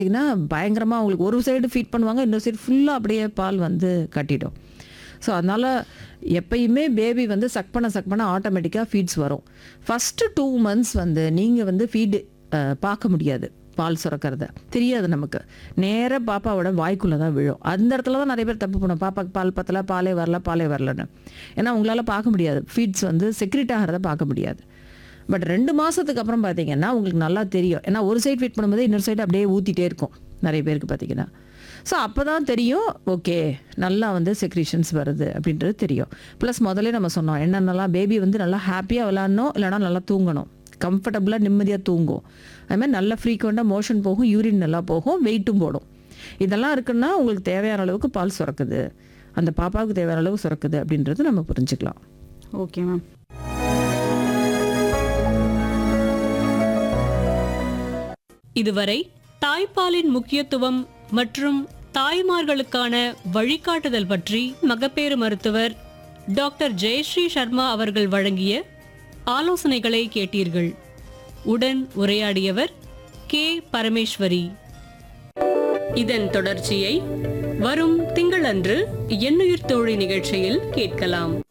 பார்த்தீங்கன்னா பயங்கரமாக அவங்களுக்கு ஒரு சைடு ஃபீட் பண்ணுவாங்க இன்னொரு சைடு ஃபுல்லாக அப்படியே பால் வந்து கட்டிடும் ஸோ அதனால் எப்பயுமே பேபி வந்து சக் பண்ண சக் பண்ண ஆட்டோமேட்டிக்காக ஃபீட்ஸ் வரும் ஃபஸ்ட்டு டூ மந்த்ஸ் வந்து நீங்கள் வந்து ஃபீடு பார்க்க முடியாது பால் சுரக்கிறத தெரியாது நமக்கு நேராக பாப்பாவோட வாய்க்குள்ளே தான் விழும் அந்த இடத்துல தான் நிறைய பேர் தப்பு பண்ணும் பாப்பாக்கு பால் பத்தல பாலே வரல பாலே வரலன்னு ஏன்னா உங்களால் பார்க்க முடியாது ஃபீட்ஸ் வந்து செக்ரிட் ஆகிறத பார்க்க முடியாது பட் ரெண்டு மாதத்துக்கு அப்புறம் பார்த்தீங்கன்னா உங்களுக்கு நல்லா தெரியும் ஏன்னா ஒரு சைடு ஃபீட் பண்ணும்போது இன்னொரு சைடு அப்படியே ஊற்றிட்டே இருக்கும் நிறைய பேருக்கு பார்த்தீங்கன்னா ஸோ அப்போ தான் தெரியும் ஓகே நல்லா வந்து செக்ரீஷன்ஸ் வருது அப்படின்றது தெரியும் ப்ளஸ் முதல்ல நம்ம சொன்னோம் என்னென்னலாம் பேபி வந்து நல்லா ஹாப்பியாக விளாட்ணும் இல்லைனா நல்லா தூங்கணும் கம்ஃபர்டபுளாக நிம்மதியாக தூங்கும் அது மாதிரி நல்லா ஃப்ரீக்வெண்ட்டாக மோஷன் போகும் யூரின் நல்லா போகும் வெயிட்டும் போடும் இதெல்லாம் இருக்குன்னா உங்களுக்கு தேவையான அளவுக்கு பால் சுரக்குது அந்த பாப்பாவுக்கு தேவையான அளவு சுரக்குது அப்படின்றது நம்ம புரிஞ்சுக்கலாம் ஓகே மேம் இதுவரை தாய்ப்பாலின் முக்கியத்துவம் மற்றும் தாய்மார்களுக்கான வழிகாட்டுதல் பற்றி மகப்பேறு மருத்துவர் டாக்டர் ஜெயஸ்ரீ சர்மா அவர்கள் வழங்கிய ஆலோசனைகளை கேட்டீர்கள் உடன் உரையாடியவர் கே பரமேஸ்வரி இதன் தொடர்ச்சியை வரும் திங்களன்று எண்ணுயிர் தோழி நிகழ்ச்சியில் கேட்கலாம்